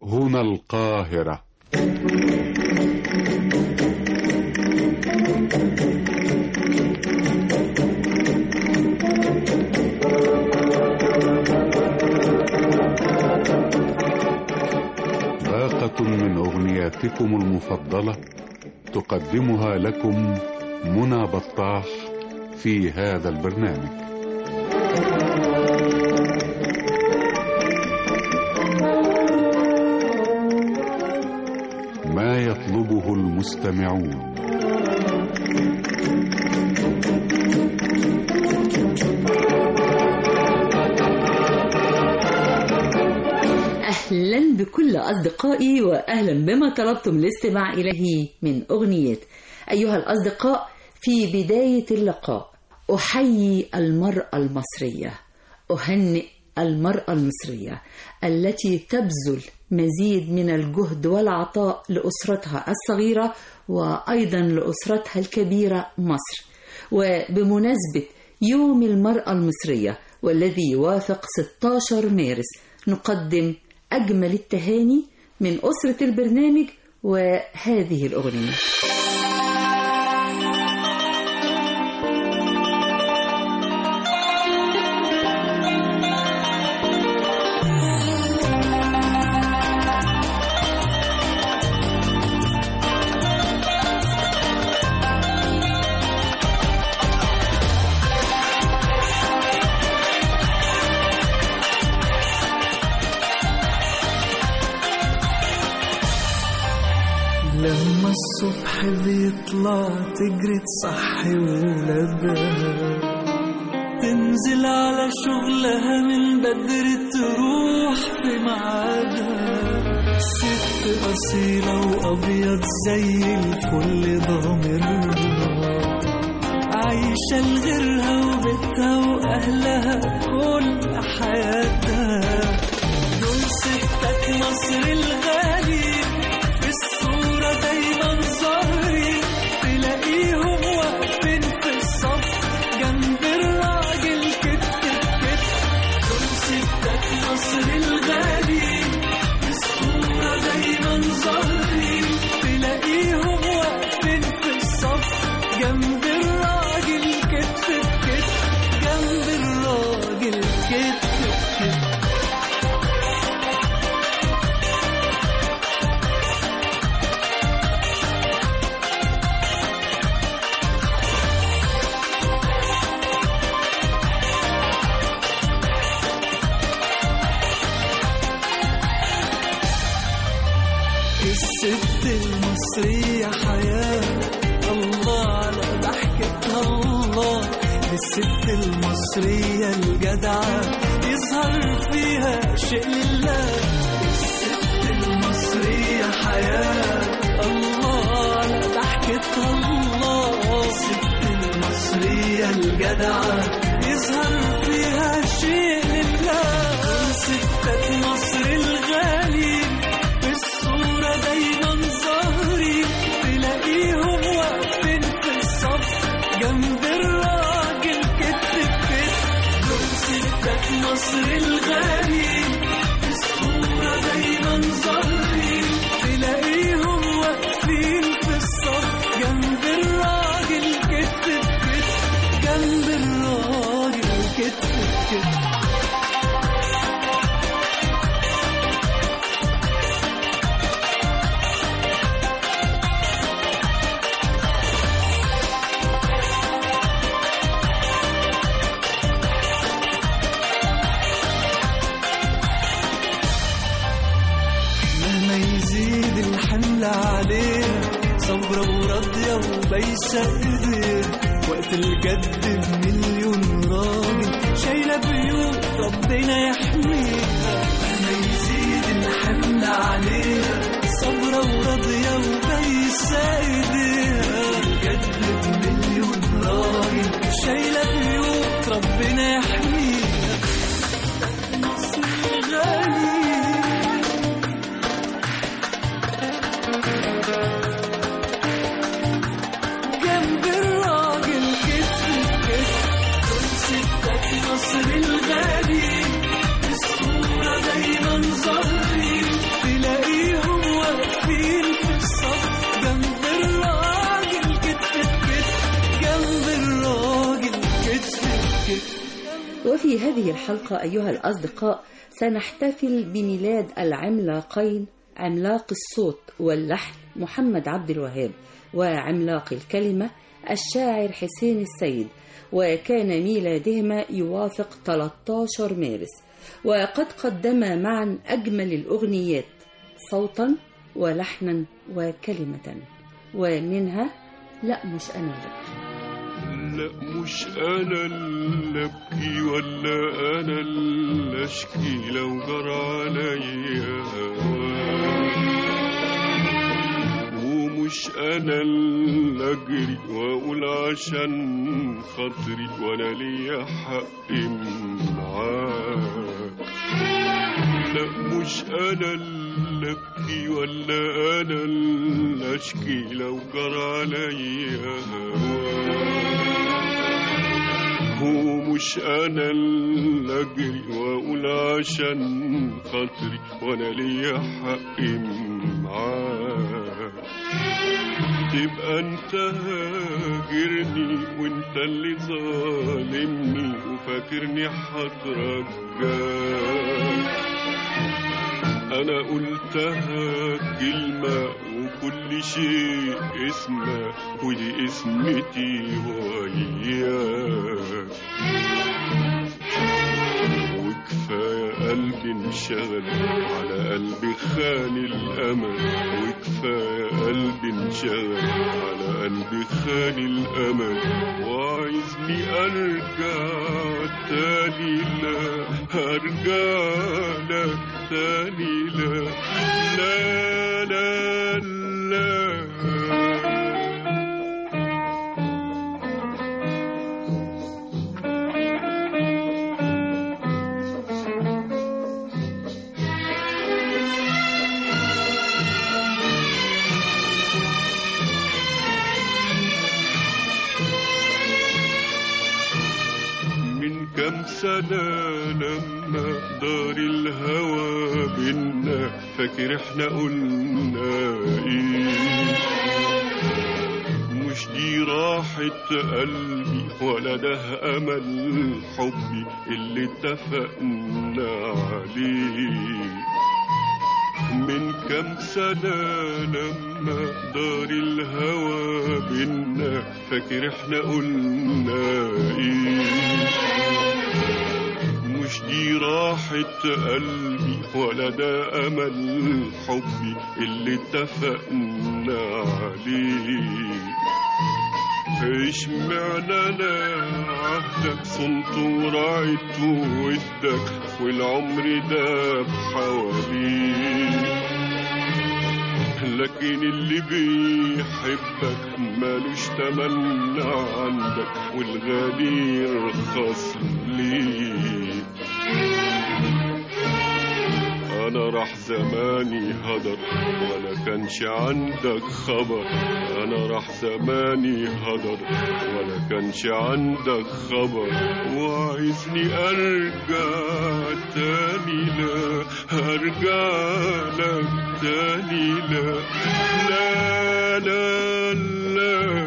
هنا القاهرة باقة من أغنياتكم المفضلة تقدمها لكم منى بطاح في هذا البرنامج ما يطلبه المستمعون أهلا بكل أصدقائي وأهلا بما طلبتم الاستماع إليه من أغنية أيها الأصدقاء في بداية اللقاء أحيي المرأة المصرية أهنئ المرأة المصرية التي تبذل مزيد من الجهد والعطاء لأسرتها الصغيرة وأيضا لأسرتها الكبيرة مصر وبمناسبة يوم المرأة المصرية والذي يوافق 16 مارس نقدم أجمل التهاني من أسرة البرنامج وهذه الأغنية لما الصبح بيطلع تجري تصحي ولادها تنزل على شغلها من بدري تروح في ميعادها ست أصيلة وأبيض زي الفل ضامرها عايشة لغيرها وبيتها وأهلها كل حياتها دول ستات مصر الغالي في الصورة دايما ظاهرين تلاقيهم واقفين في الصف جنب الراجل كتف بكتف دول ستات مصر الغالي في الصورة دايما ظاهرين تلاقيهم واقفين في الصف جنب الراجل كتف بكتف جنب الراجل كتف بكتف الست المصرية حياة الله على ضحكتها الله الست المصرية الجدعة يظهر فيها شيء لله الست المصرية حياة الله على ضحكتها الله الست المصرية الجدعة يظهر فيها شيء لله ستات مصر الغالي في الصورة دايما ظاهرين تلاقيهم واقفين في الصف جنب الراجل كتف بكتف دول ستات مصر الغالي في الصورة دايما ظاهرين تلاقيهم واقفين في الصف جنب الراجل كتف بكتف جنب الراجل كتف بكتف مهما يزيد الحمل عليها صبرة وراضية وبايسة ايديها وقت الجد بمليون راجل شايلة بيوت ربنا يحميها مهما يزيد الحمل عليها صبرة وراضية وبايسة ايديها الجد بمليون راجل شايلة بيوت ربنا يحميها مصر غالي جنب الراجل كتف كتف دول ستات مصر الغالي الصورة دايما ظاهرين تلاقي هذه الحلقة أيها الأصدقاء سنحتفل بميلاد العملاقين عملاق الصوت واللحن محمد عبد الوهاب وعملاق الكلمة الشاعر حسين السيد وكان ميلادهما يوافق 13 مارس وقد قدما معا أجمل الأغنيات صوتا ولحنا وكلمة ومنها لا مش أنا اللي لا مش انا اللي ابكي ولا انا اللي اشكي لو جرى عليا هواك ومش انا اللي اجري واقول عشان خاطري وانا ليا حق معاك لا مش انا اللي ابكي ولا انا اللي اشكي لو جرى عليا هواك ومش انا اللي اجري واقول عشان خاطري وانا ليا حق معاك تبقى انت هاجرني وانت اللي ظالمني وفاكرني هترجاك انا قلتها كلمة وكل شيء اسمه ودي اسمتي وياك وكفاية قلبي انشغل على قلبي خان الأمل وكفاية قلبي انشغل على قلبي خان الأمل وعايزني أرجع تاني لا هرجع لك تاني لا لا لا لا من كم سنة لما دار الهوى بينا فاكر احنا قلنا ايه مش دي راحة قلبي ولا ده أمل حبي اللي اتفقنا عليه من كم سنة لما دار الهوى بينا فاكر احنا قلنا ايه مش دي راحة قلبي ولا ده أمل حبي اللي اتفقنا عليه اشمعنى انا عهدك صنت ورعيت ودك والعمر ده بحواليك لكن اللي بيحبك مالوش تمنى عندك والغالي يرخص ليك انا راح زماني هدر ولا كانش عندك خبر انا راح زماني هدر ولا كانش عندك خبر وعايزني ارجع تاني لا هرجع لك تاني لا لا لا لا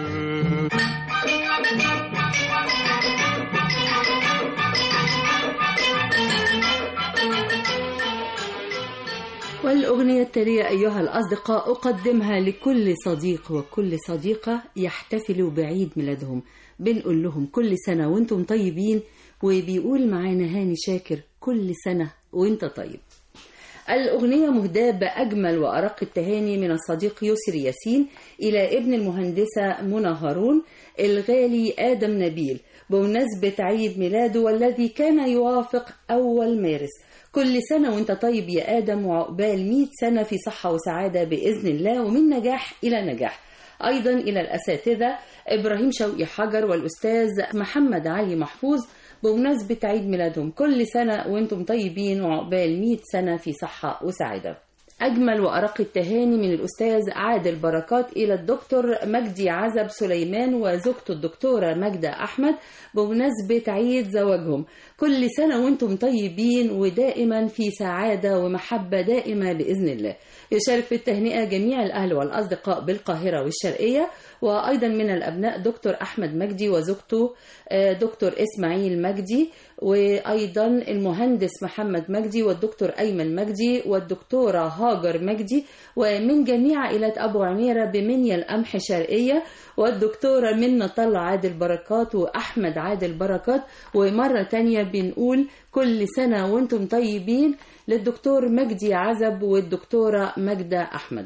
والأغنية التالية أيها الأصدقاء أقدمها لكل صديق وكل صديقة يحتفلوا بعيد ميلادهم بنقول لهم كل سنة وانتم طيبين وبيقول معانا هاني شاكر كل سنة وانت طيب الأغنية مهداة بأجمل وأرق التهاني من الصديق يسري ياسين إلى ابن المهندسة منى هارون الغالي آدم نبيل بمناسبة عيد ميلاده والذي كان يوافق أول مارس كل سنة وانت طيب يا آدم وعقبال 100 سنة في صحة وسعادة بإذن الله ومن نجاح إلى نجاح أيضا إلى الأساتذة إبراهيم شوقي حجر والأستاذ محمد علي محفوظ بمناسبة عيد ميلادهم كل سنة وانتم طيبين وعقبال 100 سنة في صحة وسعادة أجمل وأرق التهاني من الأستاذ عادل بركات إلى الدكتور مجدي عزب سليمان وزوجته الدكتورة ماجدة أحمد بمناسبة عيد زواجهم كل سنة وانتم طيبين ودائما في سعادة ومحبة دائمة بإذن الله يشارك في التهنئة جميع الأهل والأصدقاء بالقاهرة والشرقية وأيضا من الأبناء دكتور أحمد مجدي وزوجته آه، دكتور إسماعيل مجدي وأيضا المهندس محمد مجدي والدكتور أيمن مجدي والدكتورة هاجر مجدي ومن جميع عائلة أبو عميرة بمنيا القمح شرقية والدكتورة منة طلع عادل بركات وأحمد عادل بركات ومرة تانية بنقول كل سنة وانتم طيبين للدكتور مجدي عزب والدكتورة مجدة أحمد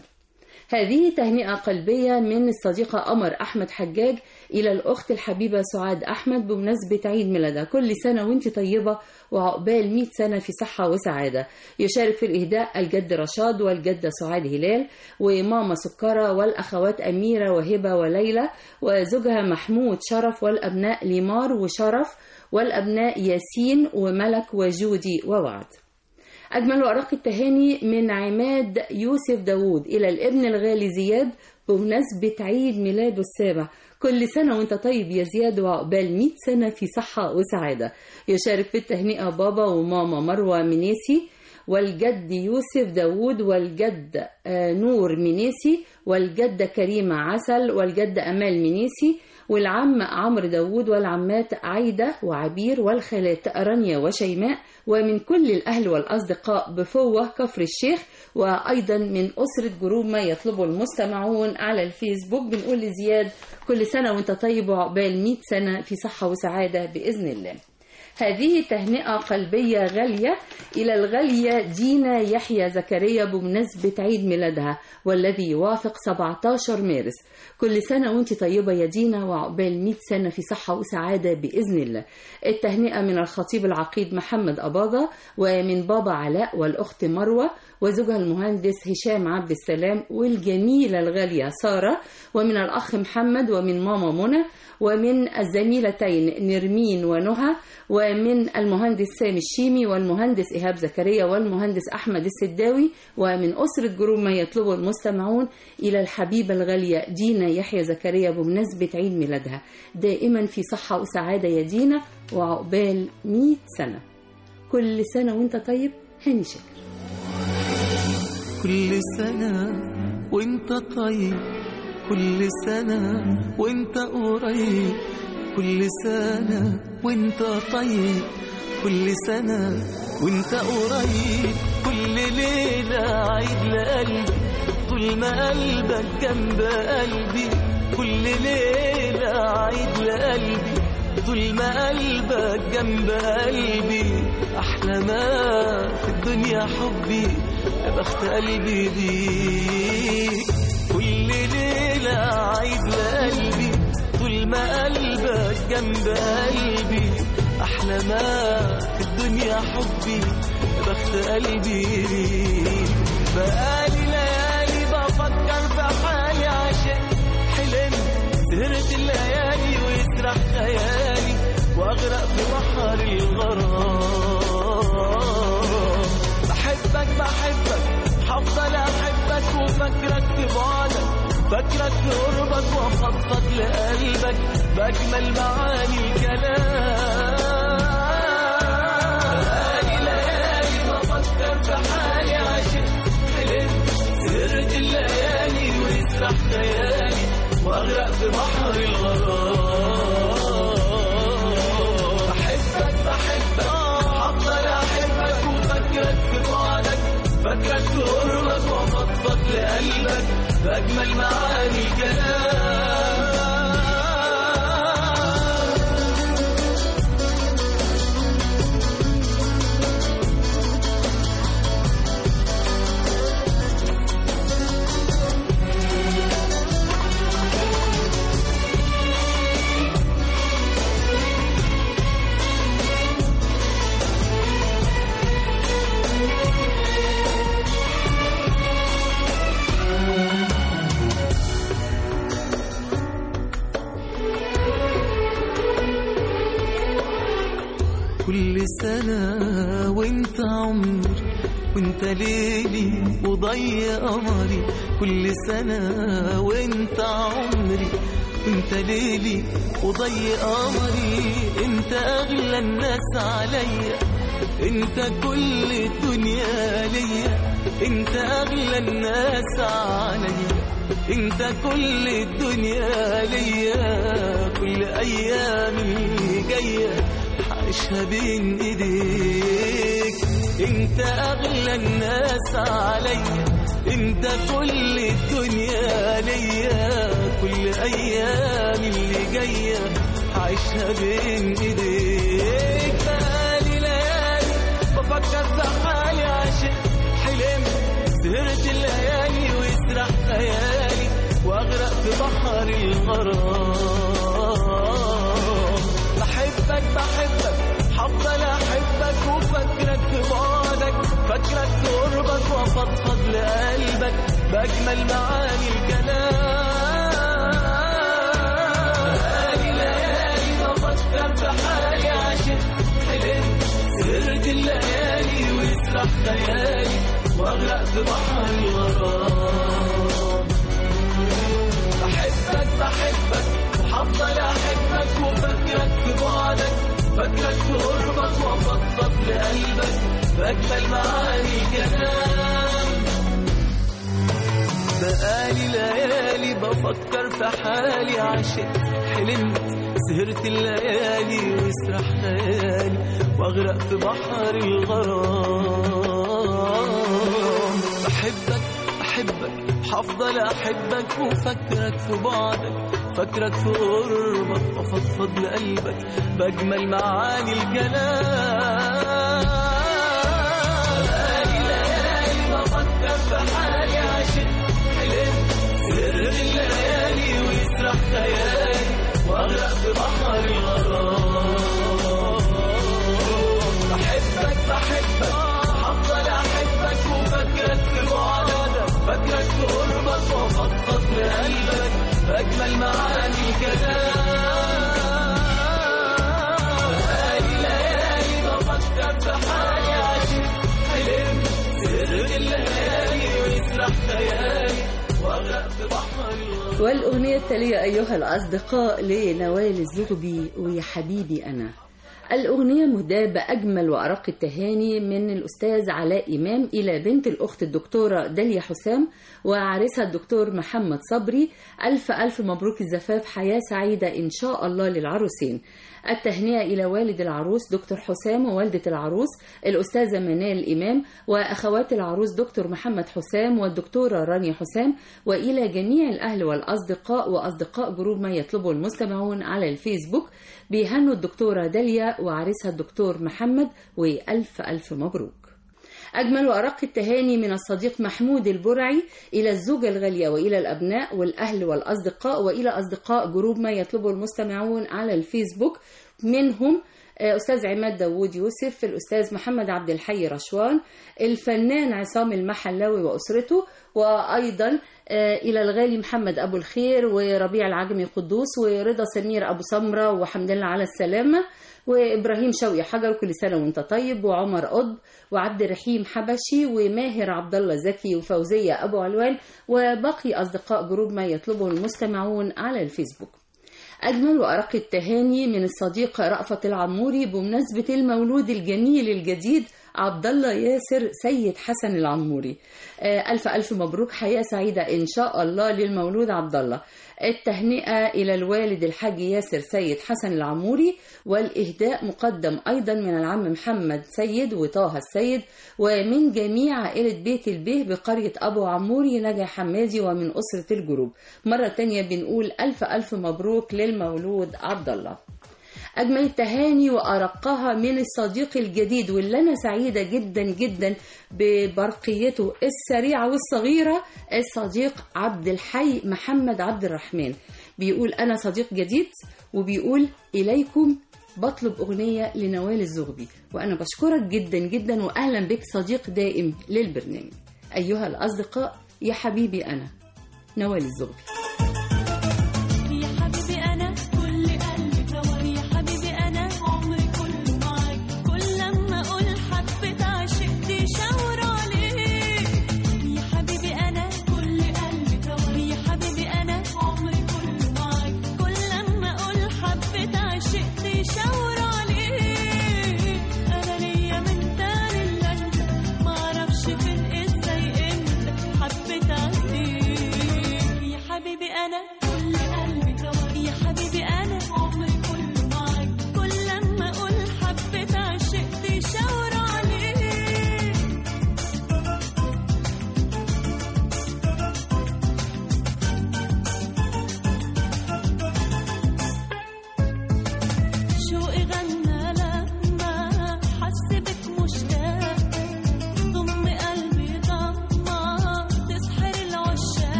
هذه تهنئة قلبية من الصديقة قمر أحمد حجاج إلى الأخت الحبيبة سعاد أحمد بمناسبة عيد ميلادها كل سنة وانت طيبة وعقبال 100 سنة في صحة وسعادة يشارك في الإهداء الجد رشاد والجدة سعاد هلال وماما سكرة والأخوات أميرة وهبة وليلى وزوجها محمود شرف والأبناء ليمار وشرف والأبناء ياسين وملك وجودي ووعد أجمل أوراق التهاني من عماد يوسف داوود إلى الابن الغالي زياد بمناسبة عيد ميلاده السابع كل سنة وانت طيب يا زياد وعقبال 100 سنة في صحة وسعادة يشارك في التهنئة بابا وماما مروة منيسي والجد يوسف داوود والجد آه، نور منيسي والجدة كريمة عسل والجدة أمال منيسي والعم عمرو داوود والعمات عايدة وعبير والخالات رانيا وشيماء ومن كل الأهل والأصدقاء بفوة كفر الشيخ وأيضا من أسرة جروب ما يطلبه المستمعون على الفيسبوك بنقول لزياد كل سنة وانت طيب وعقبال 100 سنة في صحة وسعادة بإذن الله هذه تهنئة قلبية غالية إلى الغالية دينا يحيى زكريا بمناسبة عيد ميلادها والذي يوافق 17 مارس كل سنة وانت طيبة يا دينا وعقبال 100 سنة في صحة وسعادة بإذن الله التهنئة من الخطيب العقيد محمد أباضة ومن بابا علاء والأخت مروة وزوجها المهندس هشام عبد السلام والجميلة الغالية سارة ومن الأخ محمد ومن ماما منى ومن الزميلتين نرمين ونهى ومن المهندس سامي الشيمي والمهندس إيهاب زكريا والمهندس أحمد السداوي ومن أسرة جروب ما يطلبه المستمعون إلى الحبيبة الغالية دينا يحيى زكريا بمناسبة عيد ميلادها دائما في صحة وسعادة يا دينا وعقبال 100 سنة كل سنة وانت طيب هاني شاكر كل سنة وانت طيب كل سنة وانت قريب كل سنة وانت طيب كل سنة وانت قريب كل ليلة عيد لقلبي طول ما قلبك جنب قلبي كل ليلة عيد لقلبي طول ما قلبك جنب قلبي أحلى ما في الدنيا حبي يا بخت قلبي بيك كل ليلة عيد لقلبي طول ما قلبك جنب قلبي أحلى ما في الدنيا حبي يا بخت قلبي بيك بقالي ليالي بفكر في حالي عشان حلمت سهرت الليالي ويسرح خيالي واغرق في بحر الغرام بحبك بحبك هفضل احبك وفاكرك في بعدك فاكرك في قربك وافضفض لقلبك باجمل معاني الكلام بقالي ليالي بفكر في حالي عشان حلمت سهرت الليالي ويسرح خيالي واغرق في بحر الغرام بحبك بحبك هفضل احبك وفكرك في بعدك فكرك في قربك وافضفض لقلبك باجمل معاني الكلام كل سنة وانت عمري وانت ليلي وضي قمري كل سنة وانت عمري وانت ليلي وضي قمري انت اغلى الناس عليا انت كل الدنيا ليا انت اغلى الناس عليا انت كل الدنيا ليا كل ايامي جايه عايشها بين ايديك انت اغلى الناس عليا انت كل الدنيا ليا كل ايام اللي جايه عايشها بين ايديك بقالي ليالي بفكر في حالي عشان حلمت سهرت الليالي ويسرح خيالي واغرق في بحر الغرام بحبك بحبك هفضل احبك وفكرك في بعدك فكرك في قربك وافضفض لقلبك باجمل معاني الكلام بقالي ليالي بفكر في حالي عشان حلمت سهرت الليالي ويسرح خيالي واغرق في بحر الغرام بحبك بحبك وحفضل احبك وفكرك في بعدك فكرك في قربك وافضفض لقلبك باجمل معاني الكلام بقالي ليالي بفكر في حالي عشان حلمت سهرت الليالي ويسرح خيالي واغرق في بحر الغرام بحبك بحبك هفضل احبك وفكرك في بعدك فكرك في قربك وافضفض لقلبك باجمل معاني الكلام بقالي ليالي بفكر في حالي عشان حلمت سر الليالي ويسرح خيالي واغرق في بحر الغرام بحبك بحبك هفضل احبك وفكرك في بعدك فكرك في قربك وافضفض لقلبك باجمل معاني الكلام بقالي ليالي بفكر في حالي عشان حلمت سر الليالي ويسرح خيالي واغرق في بحر الغرام والأغنية التالية أيها الأصدقاء لنوال الزغبي ويا حبيبي أنا الأغنية مهداة بأجمل وأرق التهاني من الأستاذ علاء إمام إلى بنت الأخت الدكتورة داليا حسام وعريسها الدكتور محمد صبري ألف ألف مبروك الزفاف حياة سعيدة إن شاء الله للعروسين التهنئة إلى والد العروس دكتور حسام ووالدة العروس الأستاذة منال إمام وأخوات العروس دكتور محمد حسام والدكتورة رانيا حسام وإلى جميع الأهل والأصدقاء وأصدقاء جروب ما يطلبه المستمعون على الفيسبوك بيهنوا الدكتورة داليا وعريسها الدكتور محمد وألف ألف مبروك أجمل وأرق التهاني من الصديق محمود البرعي إلى الزوجة الغالية وإلى الأبناء والأهل والأصدقاء وإلى أصدقاء جروب ما يطلبه المستمعون على الفيسبوك منهم آه، أستاذ عماد داوود يوسف الأستاذ محمد عبد الحي رشوان الفنان عصام المحلاوي وأسرته وأيضا آه، إلى الغالي محمد أبو الخير وربيع العجمي قدوس ورضا سمير أبو سمرة وحمد لله على السلامة وإبراهيم شوقي حجر كل سنة وأنت طيب وعمر قطب وعبد الرحيم حبشي وماهر عبد الله زكي وفوزية أبو علوان وباقي أصدقاء جروب ما يطلبه المستمعون على الفيسبوك أجمل وأرق التهاني من الصديق رأفت العموري بمناسبة المولود الجميل الجديد عبد الله ياسر سيد حسن العموري آه، ألف ألف مبروك حياة سعيدة إن شاء الله للمولود عبد الله التهنئة إلى الوالد الحاج ياسر سيد حسن العموري والإهداء مقدم أيضا من العم محمد سيد وطه السيد ومن جميع عائلة بيت البيه بقرية أبو عموري نجا حمادي ومن أسرة الجروب مرة تانية بنقول ألف ألف مبروك للمولود عبد الله أجمل التهاني وأرقها من الصديق الجديد واللي أنا سعيدة جدا جدا ببرقيته السريعة والصغيرة الصديق عبد الحي محمد عبد الرحمن بيقول أنا صديق جديد وبيقول إليكم بطلب أغنية لنوال الزغبي وأنا بشكرك جدا جدا وأهلا بك صديق دائم للبرنامج أيها الأصدقاء يا حبيبي أنا نوال الزغبي يا حبيبي أنا كل قلبي سوا يا حبيبي أنا عمري كله معاك كل لما أقول حبيت عشقت شاور عليك يا حبيبي أنا كل قلبي سوا يا حبيبي أنا عمري كله معاك كل لما أقول حبيت عشقت شاور عليك أنا ليا من تاني إلا أنت معرفش فين إزاي إمتى حبيت عليك يا حبيبي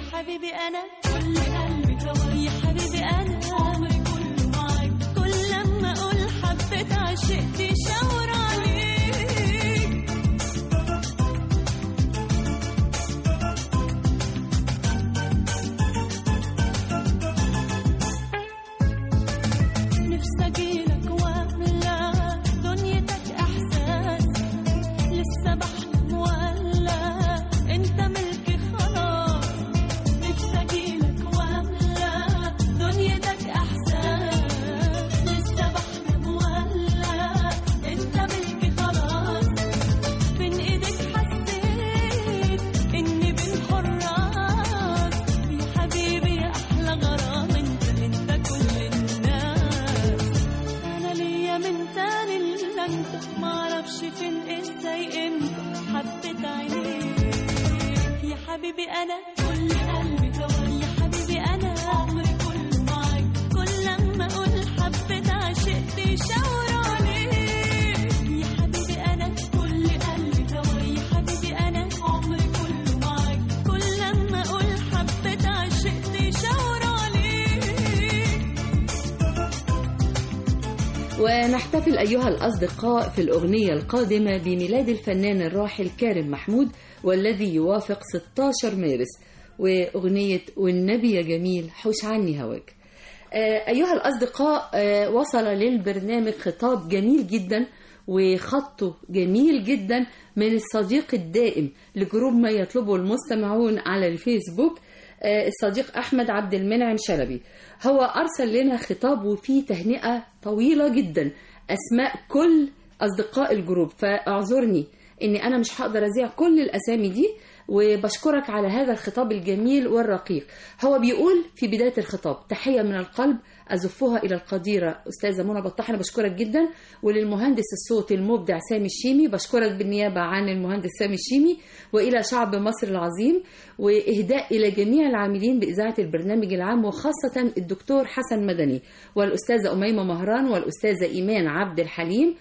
حبيبي انا كل قلبي هواك يا حبيبي انا عمري كله معاك كل لما اقول حبيت عشقت شاور عليك نفسي اجيلك واملا دنيتك احساس لسه بحلم ولا انت ملكي خلاص نفسي اجيلك واملا دنيتك احساس لسه بحلم ولا انت ملكي خلاص بين ايدك حسيت اني بين حراس يا حبيبي يا احلى غرام انت انت كل الناس انا ليا من تاني الا انت معرفش فين ازاي امتى حبيت عينيك يا حبيبي انا كل قلبي هواك يا حبيبي انا عمري كله معاك كل لما اقول حبيت عشقت شاور عليك يا حبيبي انا كل قلبي هواك يا حبيبي انا عمري كله معاك كل لما اقول حبيت عشقت شاور عليك ونحتفل أيها الأصدقاء في الأغنية القادمة بميلاد الفنان الراحل كارم محمود والذي يوافق 16 مارس وأغنية والنبي يا جميل حوش عني هواك آه، أيها الأصدقاء آه، وصل للبرنامج خطاب جميل جدا وخطه جميل جدا من الصديق الدائم لجروب ما يطلبه المستمعون على الفيسبوك آه، الصديق أحمد عبد المنعم شلبي هو أرسل لنا خطاب وفيه تهنئة طويلة جدا أسماء كل أصدقاء الجروب فاعذرني إني أنا مش هقدر أذيع كل الأسامي دي وبشكرك على هذا الخطاب الجميل والرقيق هو بيقول في بداية الخطاب تحية من القلب أزفها إلى القديرة أستاذة منى بطاح أنا بشكرك جدا وللمهندس الصوت المبدع سامي الشيمي بشكرك بالنيابة عن المهندس سامي الشيمي وإلى شعب مصر العظيم وإهداء إلى جميع العاملين بإذاعة البرنامج العام وخاصة الدكتور حسن مدني والأستاذة أميمة مهران والأستاذة إيمان عبد الحليم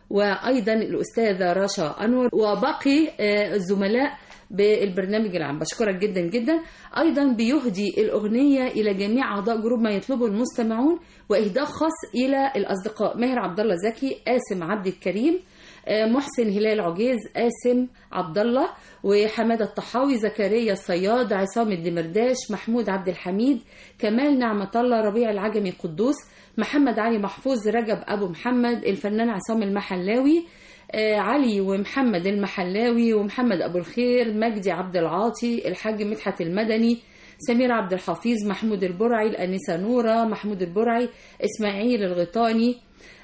وأيضا الأستاذة رشا أنور وباقي آه، الزملاء بالبرنامج العام بشكرك جدا جدا ايضا بيهدي الاغنيه الى جميع اعضاء جروب ما يطلبه المستمعون واهداء خاص الى الاصدقاء ماهر عبد الله زكي قاسم عبد الكريم آه، محسن هلال عجيز قاسم عبد الله وحماده الطحاوي زكريا الصياد عصام الدمرداش محمود عبد الحميد كمال نعمه الله ربيع العجمي قدوس محمد علي محفوظ رجب ابو محمد الفنان عصام المحلاوي آه، علي ومحمد المحلاوي ومحمد ابو الخير مجدي عبد العاطي الحاج مدحت المدني سمير عبد الحفيظ محمود البرعي الانسه نوره محمود البرعي اسماعيل الغيطاني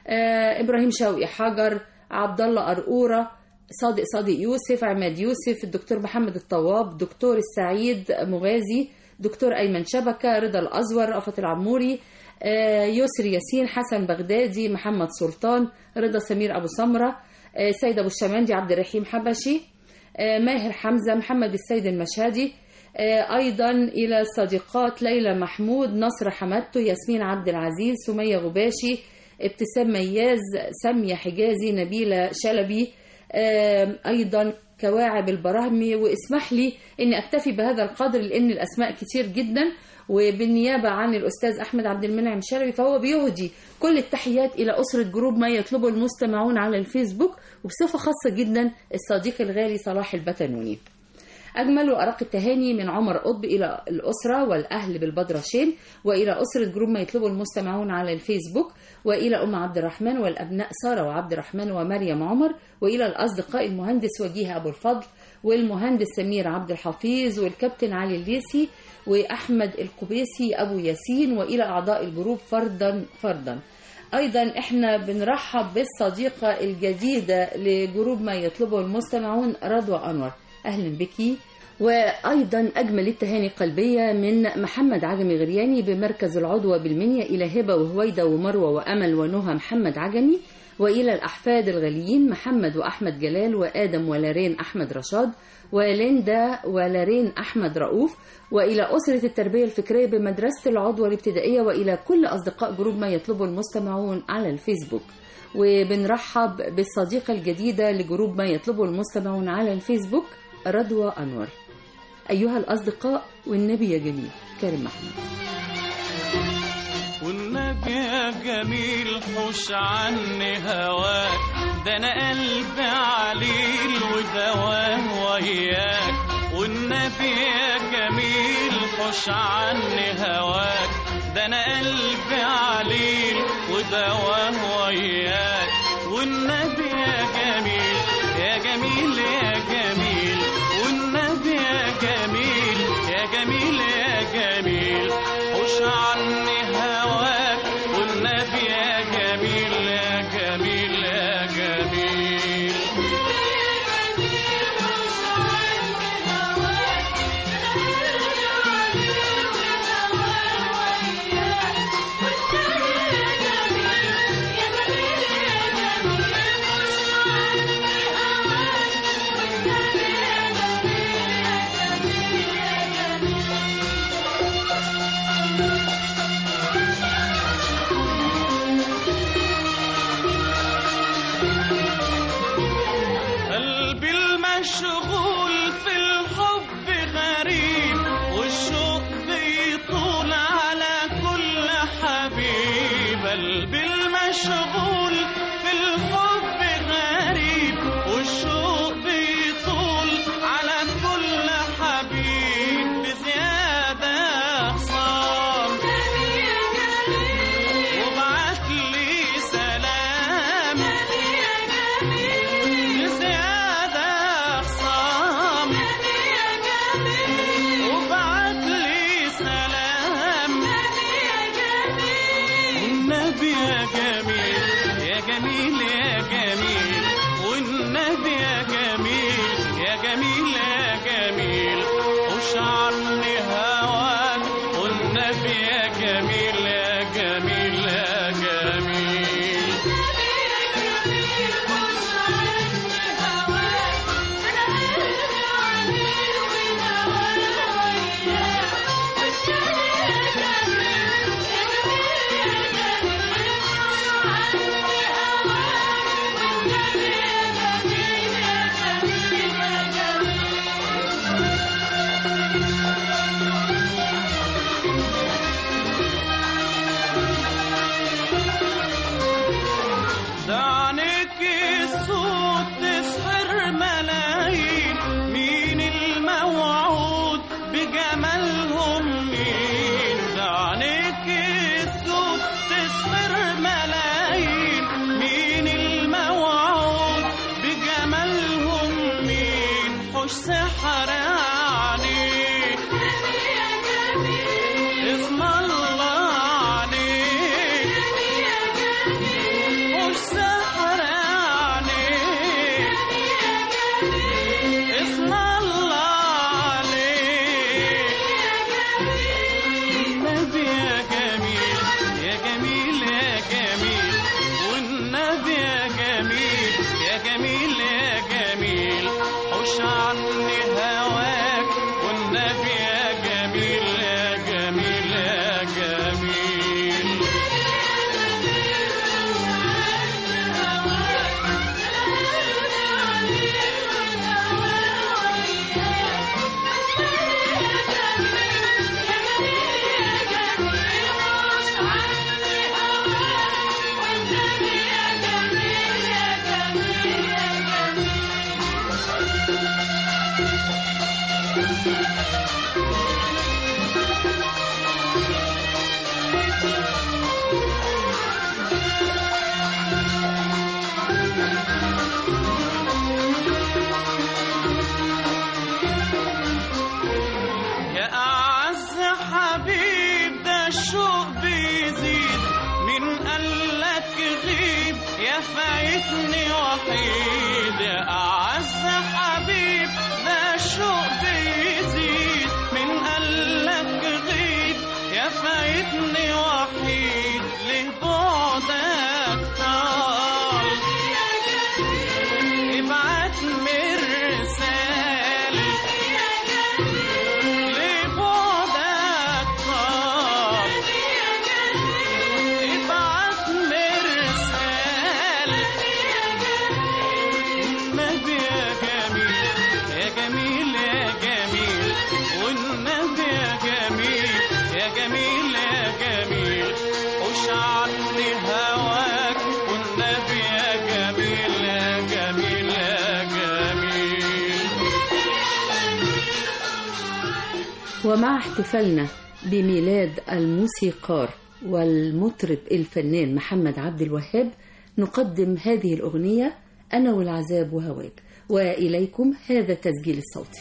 آه، ابراهيم شوقي حجر عبد الله قرقوره صادق صادق يوسف عماد يوسف الدكتور محمد الطواب دكتور السعيد مغازي دكتور ايمن شبكه رضا الازور رأفت العموري آه، يسري ياسين حسن بغدادي محمد سلطان رضا سمير ابو سمره آه، سيد ابو الشماندي عبد الرحيم حبشي آه، ماهر حمزه محمد السيد المشهدي آه، ايضا الى الصديقات ليلى محمود نصر حمدتو ياسمين عبد العزيز سميه غباشي ابتسام مياز ساميه حجازي نبيله شلبي آه، ايضا كواعب البراهمي واسمح لي اني اكتفي بهذا القدر لان الاسماء كتير جدا وبالنيابه عن الاستاذ احمد عبد المنعم شلبي فهو بيهدي كل التحيات الى اسره جروب ما يطلبه المستمعون على الفيسبوك وبصفه خاصه جدا الصديق الغالي صلاح البتنوني أجمل وأرق التهاني من عمر قطب إلى الأسرة والأهل بالبدرشين وإلى أسرة جروب ما يطلبه المستمعون على الفيسبوك وإلى أم عبد الرحمن والأبناء سارة وعبد الرحمن ومريم عمر وإلى الأصدقاء المهندس وجيه أبو الفضل والمهندس سمير عبد الحفيظ والكابتن علي الليسي وأحمد القبيسي أبو ياسين وإلى أعضاء الجروب فردا فردا ايضا احنا بنرحب بالصديقه الجديده لجروب ما يطلبه المستمعون رضوى انور اهلا بك وايضا اجمل التهاني القلبيه من محمد عجمي غرياني بمركز العضوه بالمنيا الى هبه وهويده ومروه وامل ونهى محمد عجمي والى الاحفاد الغاليين محمد واحمد جلال وادم ولارين احمد رشاد وليندا ولارين احمد رؤوف والى اسره التربيه الفكريه بمدرسه العضوه الابتدائيه والى كل اصدقاء جروب ما يطلبه المستمعون على الفيسبوك وبنرحب بالصديقه الجديده لجروب ما يطلبه المستمعون على الفيسبوك رضوى انور أيها الأصدقاء والنبي يا جميل كريم محمود والنبي يا جميل حوش عني هواك ده انا قلبي عليل ودواه وياك والنبي يا جميل حوش عني هواك ده انا قلبي عليل ودواه وياك والنبي يا جميل يا جميل يا جميل والنبي يا جميل يا جميل يا جميل حوش عني هواك والنبي يا جميل يا جميل يا جميل قلبي المشغول في الحب غريب والشوق بيطول على كل حبيب قلبي المشغول في الحب غريب والشوق بيطول على كل حبيب بزيادة خصام وبعت لي سلام بزيادة خصام وبعت لي سلام والنبي يا جميل يا جميل يا جميل والنبي يا جميل يا جميل يا جميل وش عني هواك والنبي يا جميل يا جميل يا جميل دعنك الصوت تسحر ملايين مين الموعود بجمالهم مين دعنك الصوت تسحر ملايين مين الموعود بجمالهم مين حوش سحر عليك اسم الله عليك وش سحر عليك اسم الله عليك النبي يا جميل يا جميل يا جميل والنبي يا جميل يا جميل يا جميل حوش عني هواك والنبي يا جميل يا جميل يا جميل يا أعز حبيب ده الشوق بيزيد من قالك غيب يا فايتني وحيد يا أعز حبيب ده الشوق بيزيد من قالك غيب يا فايتني وحيد ليه بعدك طال ابعت مرسال لبعدك طال ابعت مرسال نبي يا جميل يا جميل يا جميل ومع احتفالنا بميلاد الموسيقار والمطرب الفنان محمد عبد الوهاب نقدم هذه الأغنية أنا والعذاب وهواك وإليكم هذا التسجيل الصوتي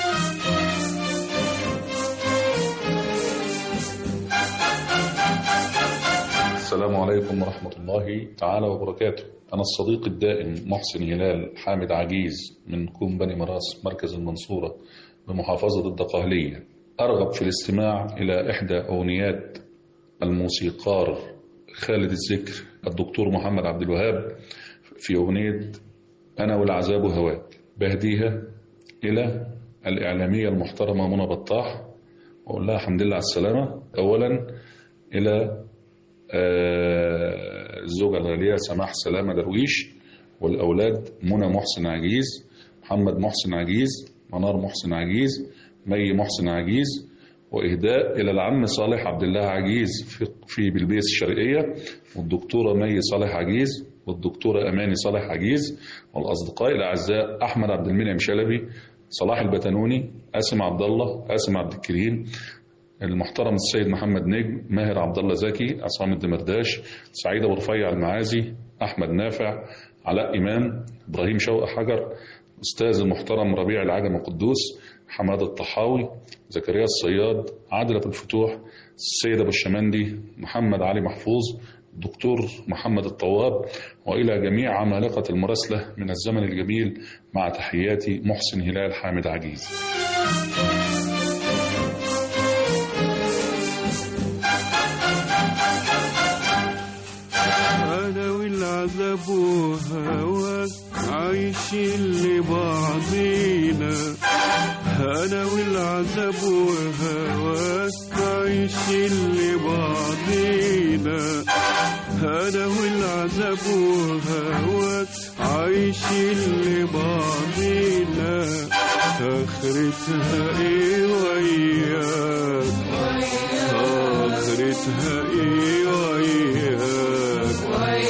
السلام عليكم ورحمة الله تعالى وبركاته أنا الصديق الدائم محسن هلال حامد عجيز من كوم بني مراس مركز المنصورة بمحافظة الدقهلية أرغب في الاستماع إلى إحدى أغنيات الموسيقار خالد الذكر الدكتور محمد عبد الوهاب في أغنية أنا والعذاب هواك بهديها إلى الإعلامية المحترمة منى بطاح وأقول لها الحمد لله على السلامة أولا إلى آه، الزوجة الغالية سماح سلامة درويش والأولاد منى محسن عجيز محمد محسن عجيز منار محسن عجيز مي محسن عجيز وإهداء إلى العم صالح عبد الله عجيز في, في بلبيس الشرقية والدكتورة مي صالح عجيز والدكتورة أماني صالح عجيز والأصدقاء الأعزاء أحمد عبد المنعم شلبي صلاح البتنوني قاسم عبد الله قاسم عبد الكريم المحترم السيد محمد نجم ماهر عبد الله زكي عصام الدمرداش سعيد ابو رفيع المعازي احمد نافع علاء امام ابراهيم شوقي حجر استاذ المحترم ربيع العجم القدوس حماد الطحاوي زكريا الصياد عادل ابو الفتوح السيد ابو الشمندي محمد علي محفوظ دكتور محمد الطواب والى جميع عمالقه المراسله من الزمن الجميل مع تحياتي محسن هلال حامد عجيز أنا والعذاب وهواك عايشين لبعضينا أنا والعذاب وهواك عايشين لبعضينا أنا والعذاب وهواك عايشين لبعضينا آخرتها إيه وياك آخرتها إيه وياك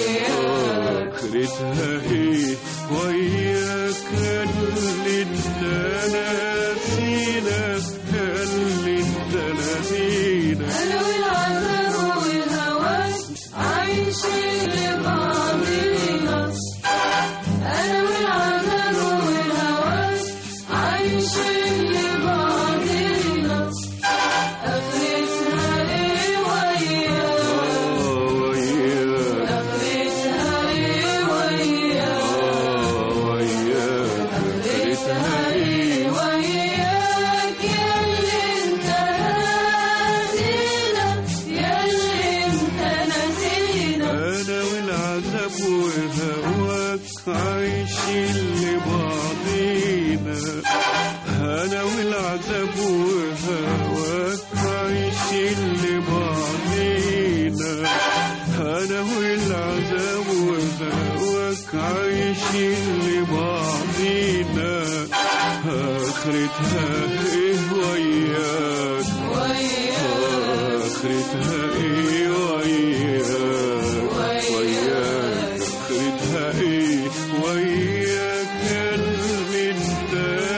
آخرتها إيه وياك اللي انت ناسينا اللي انت ناسينا أنا والعذاب والهوى عايشين لبعضينا أنا والعذاب والهوى عايشين لبعضينا آخرتها إيه وياك آه وياك آخرتها إيه وياك آه وياك آخرتها إيه وياك ياللي انت ناسينا ياللي انت ناسينا أنا والعذاب وهواك عايشين لبعضينا أنا والعذاب وهواك عايشين لبعضينا أنا والعذاب وهواك عايشين لبعضينا آخرتها إيه وياك آخرتها إيه وياك وياك آخرتها إيه وياك اللي انت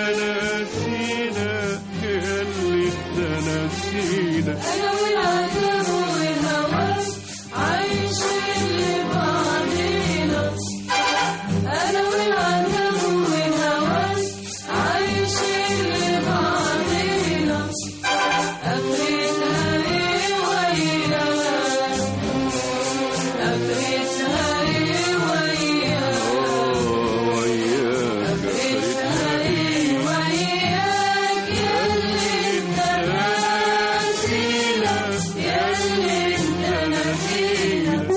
ناسينا اللي انت ناسينا أنا والعذاب والهوى عايشين لبعضينا أنا والعذاب والهوى عايشين لبعضينا آخرتها إيه وياك آخرتها إيه وياك آه وياك آخرتها إيه وياك ياللي انت ناسينا ياللي انت ناسينا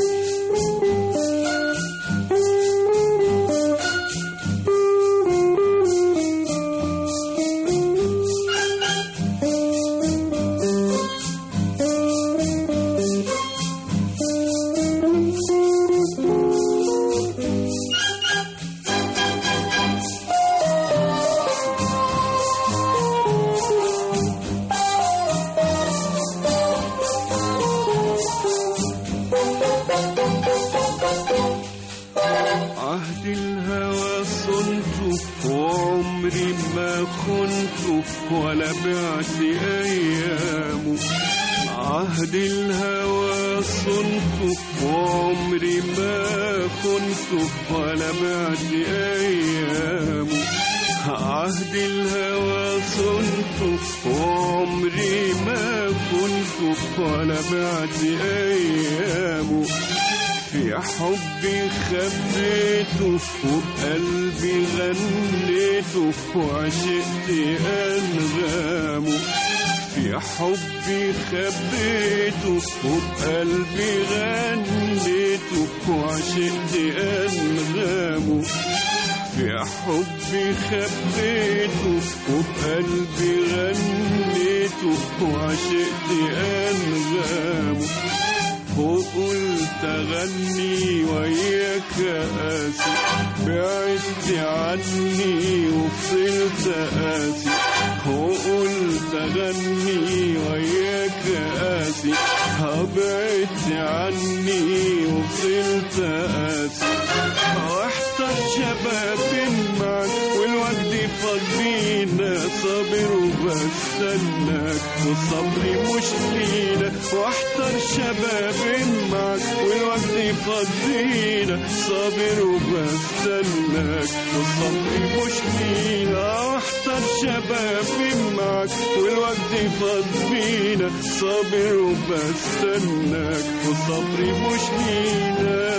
عهد الهوى صنت وعمري ما خنت صنته ولا بعت أيامه عهد الهوى صنته وعمري ما خنته ولا بعت أيامه عهد الهوى صنته وعمري ما كنت ولا بعت أيامه في حبي خبيته وبقلبي غنيته وعشقت أنغامه في حبي خبيته وبقلبي غنيته وعشقت أنغامه في حبي خبيته وبقلبي غنيته وعشقت أنغامه وقلت أغني وياك قاسي بعدت عني وفضلت قاسي وقلت أغني وياك قاسي بعدت عني وفضلت قاسي واحتر شباب معك والوقت فاض بينا صابر وبستناك وصبري مش لينا واحتر شباب معك والوقت فاض بينا صابر وبستناك وصبري مش لينا واحتر شباب معك والوقت فاض بينا صابر وبستناك وصبري مش لينا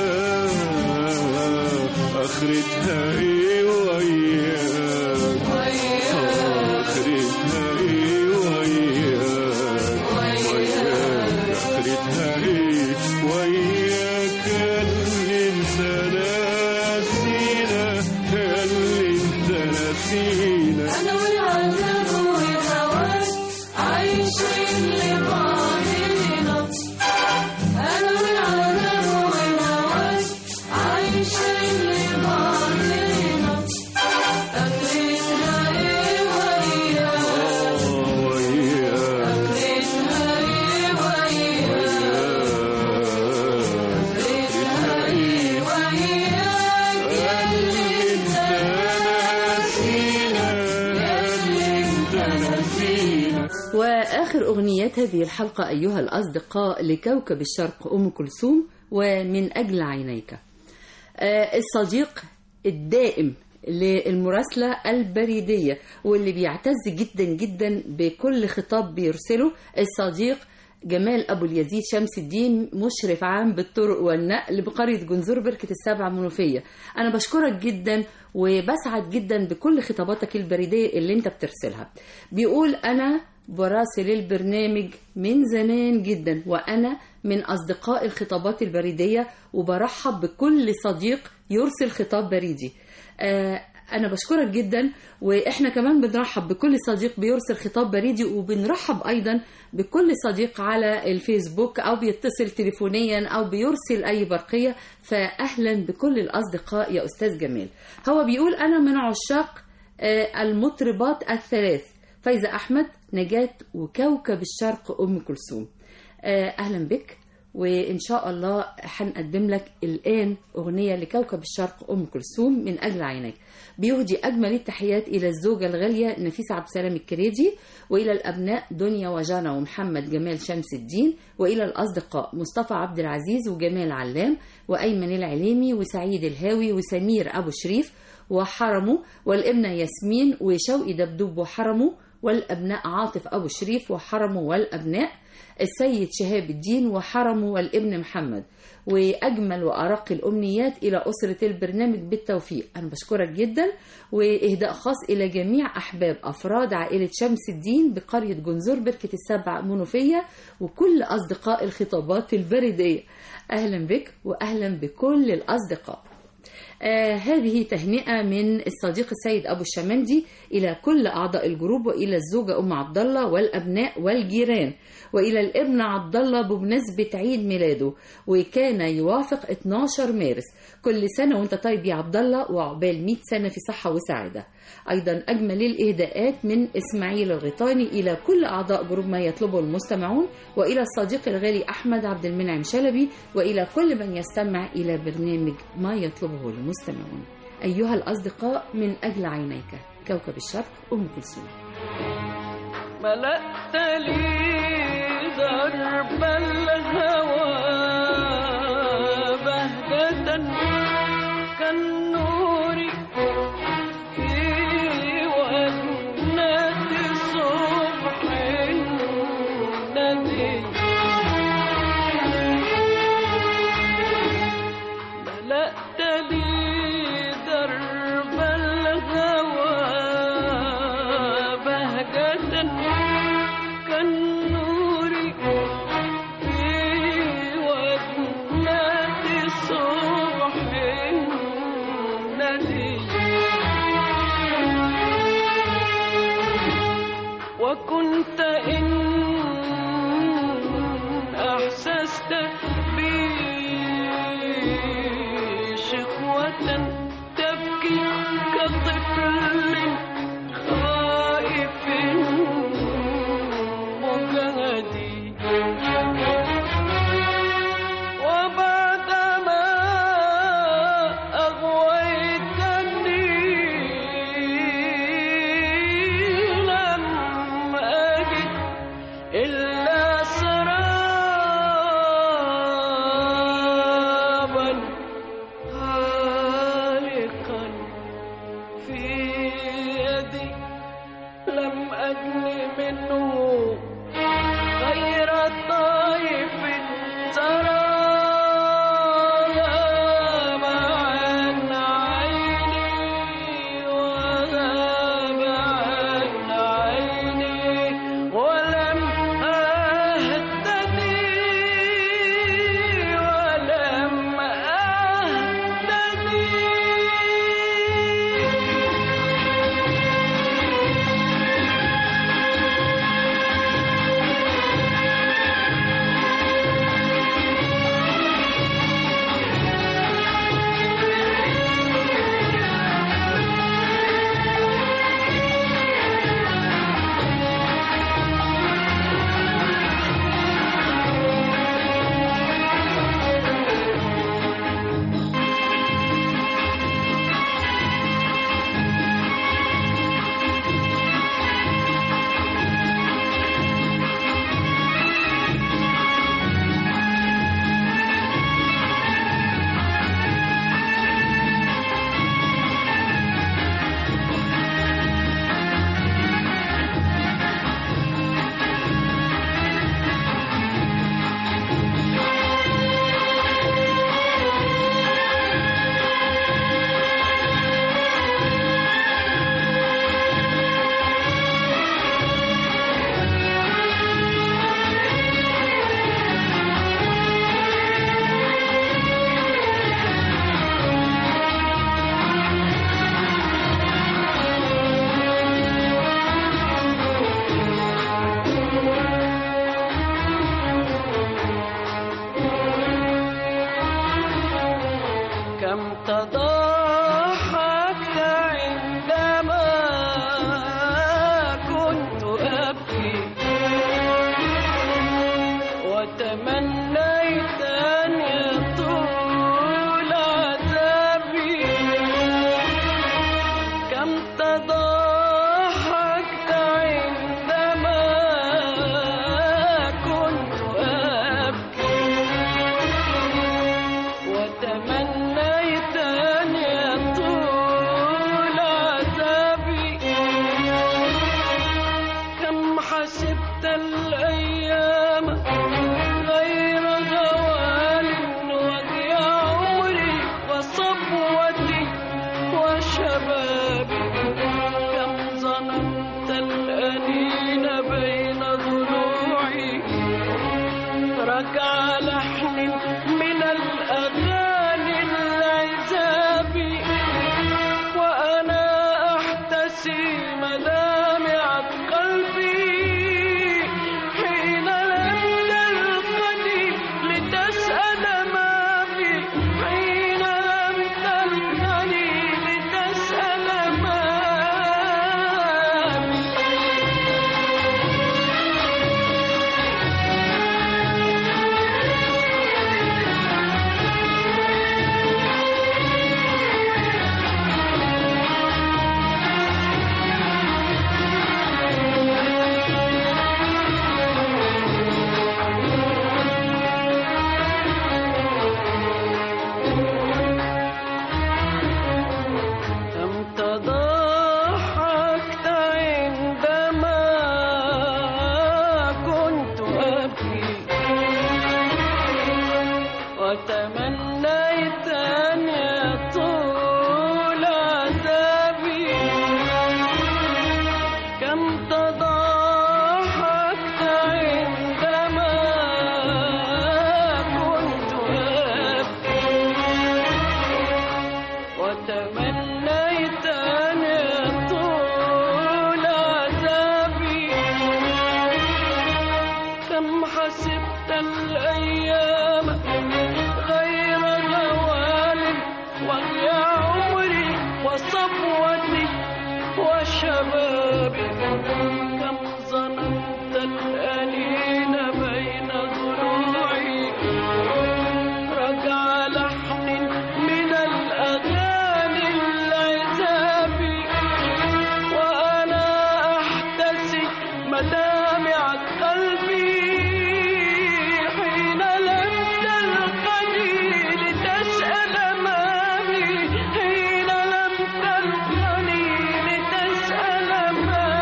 اخرتها ايه وياك اخرتها ايه وياك وياك اخرتها ايه وياك اللي انت ناسينا اللي انت ناسينا أنا والعذاب والهوى عايشين لبعضنا أنا والعذاب والهوى عايشين لبعضنا أخرتها إيه وياك آه وياك أخرتها إيه وياك أخرتها إيه وياك اللي انت ناسينا اللي انت ناسينا وآخر أغنيات هذه الحلقة أيها الأصدقاء لكوكب الشرق أم كلثوم ومن أجل عينيك آه، الصديق الدائم للمراسلة البريدية واللي بيعتز جدا جدا بكل خطاب بيرسله الصديق جمال أبو اليزيد شمس الدين مشرف عام بالطرق والنقل بقرية جنزور بركة السبع منوفية أنا بشكرك جدا وبسعد جدا بكل خطاباتك البريدية اللي انت بترسلها بيقول أنا براسل البرنامج من زمان جدا وأنا من أصدقاء الخطابات البريدية وبرحب بكل صديق يرسل خطاب بريدي آه، أنا بشكرك جدا وإحنا كمان بنرحب بكل صديق بيرسل خطاب بريدي وبنرحب أيضا بكل صديق على الفيسبوك أو بيتصل تليفونيا أو بيرسل أي برقية فأهلا بكل الأصدقاء يا أستاذ جمال هو بيقول أنا من عشاق آه، المطربات الثلاث فايزة أحمد نجاة وكوكب الشرق أم كلثوم آه، أهلا بك وإن شاء الله هنقدم لك الآن أغنية لكوكب الشرق أم كلثوم من أجل عينيك بيهدي أجمل التحيات إلى الزوجة الغالية نفيسة عبد السلام الكريدي وإلى الأبناء دنيا وجانا ومحمد جمال شمس الدين وإلى الأصدقاء مصطفى عبد العزيز وجمال علام وأيمن العليمي وسعيد الهاوي وسمير أبو شريف وحرمه والابنة ياسمين وشوقي دبدوب وحرمه والأبناء عاطف أبو شريف وحرمه والأبناء السيد شهاب الدين وحرمه والابن محمد وأجمل وأرق الأمنيات إلى أسرة البرنامج بالتوفيق أنا بشكرك جدا وإهداء خاص إلى جميع أحباب أفراد عائلة شمس الدين بقرية جنزور بركة السبع منوفية وكل أصدقاء الخطابات البريدية أهلا بك وأهلا بكل الأصدقاء آه هذه تهنئة من الصديق السيد أبو الشمندي إلى كل أعضاء الجروب وإلى الزوجة أم عبد الله والأبناء والجيران وإلى الابن عبد الله بمناسبة عيد ميلاده وكان يوافق 12 مارس كل سنة وأنت طيب يا عبد الله وعقبال 100 سنة في صحة وسعادة أيضا أجمل الإهداءات من إسماعيل الغيطاني إلى كل أعضاء جروب ما يطلبه المستمعون وإلى الصديق الغالي أحمد عبد المنعم شلبي وإلى كل من يستمع إلى برنامج ما يطلبه المستمعون أيها الأصدقاء من أجل عينيك كوكب الشرق أم كلثوم ملأت لي درب الهوى بهجة كالنور في وجنة صبح ندي ملأت لي درب الهوى بهجة كالنور في وجنة صبح ندي وكنت إن أحسست بي شقوة تبكي كطفل خائف مجهدي وبعدما أغويتني لم أجد إلا سرابا هالقا في يدي لم أجن منه غير طيف ترى عن عيني وغاب عن عيني ولم أهتدي ولم أهتدي كم تضحكت عندما كنت أبكي وتمنيت أن يطول عذابي كم تضحكت عندما كنت أبكي وتمنيت أن يطول عذابي كم حسبت الأيام غير غوال وضيع عمري وصبوتي وشبابي كم ظننت الأنين بين ضلوعي ركع لحن من الأغاني العذاب وأنا أحتسي مدامع قلبي حين لم تلقني لتسأل ما بي حين لم تلقني لتسأل ما بي كم حسبت الأيام غير غوال وهي عمري وصفوتي وشبابي كم ظننت الأنين بين ضلوعي رجع لحن من الأغاني العذاب وأنا أحتسي مدامع قلبي حين لم تلقني لتسأل أمامي حين لم تلقني لتسأل أمامي